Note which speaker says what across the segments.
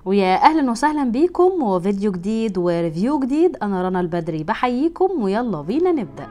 Speaker 1: ويا اهلا وسهلا بيكم وفيديو جديد وريفيو جديد انا رنا البدري بحييكم ويلا بينا نبدا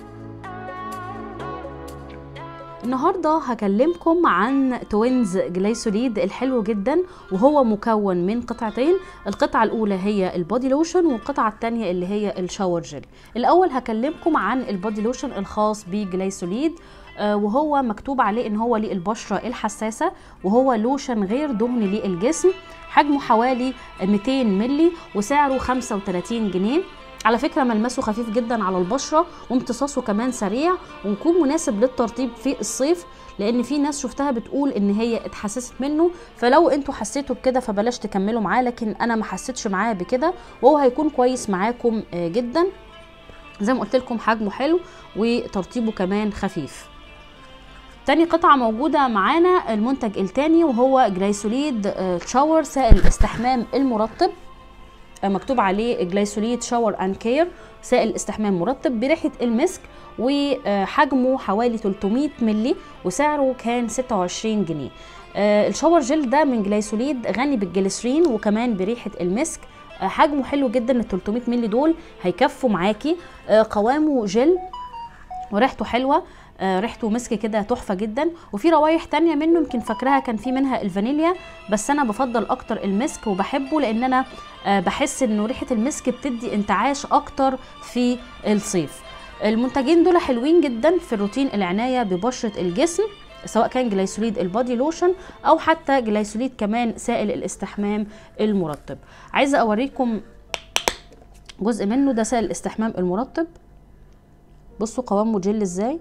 Speaker 1: النهارده هكلمكم عن توينز جليسوليد الحلو جدا وهو مكون من قطعتين القطعه الاولى هي البودي لوشن والقطعه الثانيه اللي هي الشاور جل الاول هكلمكم عن البودي لوشن الخاص بجليسوليد آه، وهو مكتوب عليه ان هو للبشره الحساسه وهو لوشن غير دهني للجسم حجمه حوالي 200 ملي وسعره 35 جنيه على فكرة ملمسه خفيف جدا على البشرة وامتصاصه كمان سريع ويكون مناسب للترطيب في الصيف لان في ناس شفتها بتقول ان هي اتحسست منه فلو انتوا حسيتوا بكده فبلاش تكملوا معاه لكن انا ما حسيتش معاه بكده وهو هيكون كويس معاكم آه، جدا زي ما قلت لكم حجمه حلو وترطيبه كمان خفيف تاني قطعة موجودة معانا المنتج التاني وهو جلايسوليد آه، شاور سائل الاستحمام المرطب آه، مكتوب عليه جلايسوليد شاور اند كير سائل استحمام مرطب بريحة المسك وحجمه حوالي 300 ملي وسعره كان 26 جنيه آه، الشاور جل ده من جلايسوليد غني بالجليسرين وكمان بريحة المسك آه، حجمه حلو جدا ال 300 ملي دول هيكفوا معاكي آه، قوامه جل وريحته حلوه آه، ريحته مسك كده تحفه جدا وفي روايح تانية منه يمكن فاكراها كان في منها الفانيليا بس انا بفضل اكتر المسك وبحبه لان انا آه، بحس انه ريحه المسك بتدي انتعاش اكتر في الصيف المنتجين دول حلوين جدا في الروتين العنايه ببشره الجسم سواء كان جلايسوليد البادي لوشن او حتى جلايسوليد كمان سائل الاستحمام المرطب عايزه اوريكم جزء منه ده سائل الاستحمام المرطب بصوا قوامه جل ازاي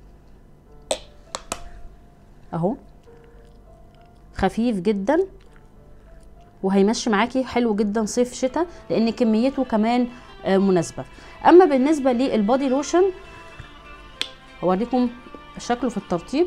Speaker 1: اهو خفيف جدا وهيمشي معاكي حلو جدا صيف شتاء لان كميته كمان آه، مناسبه اما بالنسبه للبادي لوشن هوريكم شكله في الترطيب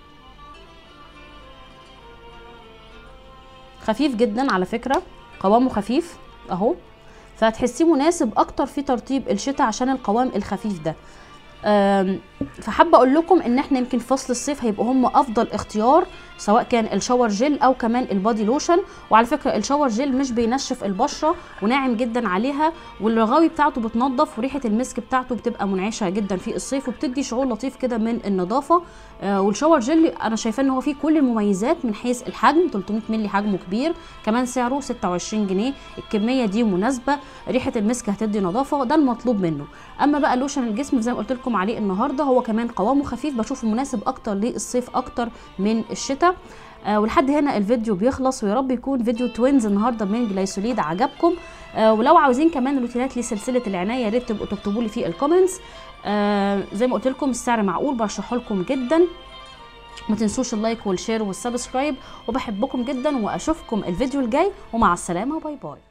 Speaker 1: خفيف جدا على فكره قوامه خفيف اهو فهتحسيه مناسب اكتر في ترطيب الشتاء عشان القوام الخفيف ده آم، فحابه اقول لكم ان احنا يمكن فصل الصيف هيبقوا هم افضل اختيار سواء كان الشاور جل او كمان البادي لوشن وعلى فكره الشاور جل مش بينشف البشره وناعم جدا عليها والرغاوي بتاعته بتنظف وريحه المسك بتاعته بتبقى منعشه جدا في الصيف وبتدي شعور لطيف كده من النظافه آه والشاور جل انا شايفاه ان هو فيه كل المميزات من حيث الحجم 300 مللي حجمه كبير كمان سعره 26 جنيه الكميه دي مناسبه ريحه المسك هتدي نظافه ده المطلوب منه اما بقى لوشن الجسم زي ما قلت لكم عليه النهارده هو كمان قوامه خفيف بشوفه مناسب اكتر للصيف اكتر من الشتاء آه ولحد هنا الفيديو بيخلص ويا رب يكون فيديو توينز النهارده من جلايسوليد عجبكم آه ولو عاوزين كمان روتينات لسلسله العنايه يا ريت تبقوا تكتبوا لي في الكومنتس آه زي ما قلت لكم السعر معقول برشحه لكم جدا ما تنسوش اللايك والشير والسبسكرايب وبحبكم جدا واشوفكم الفيديو الجاي ومع السلامه وباي باي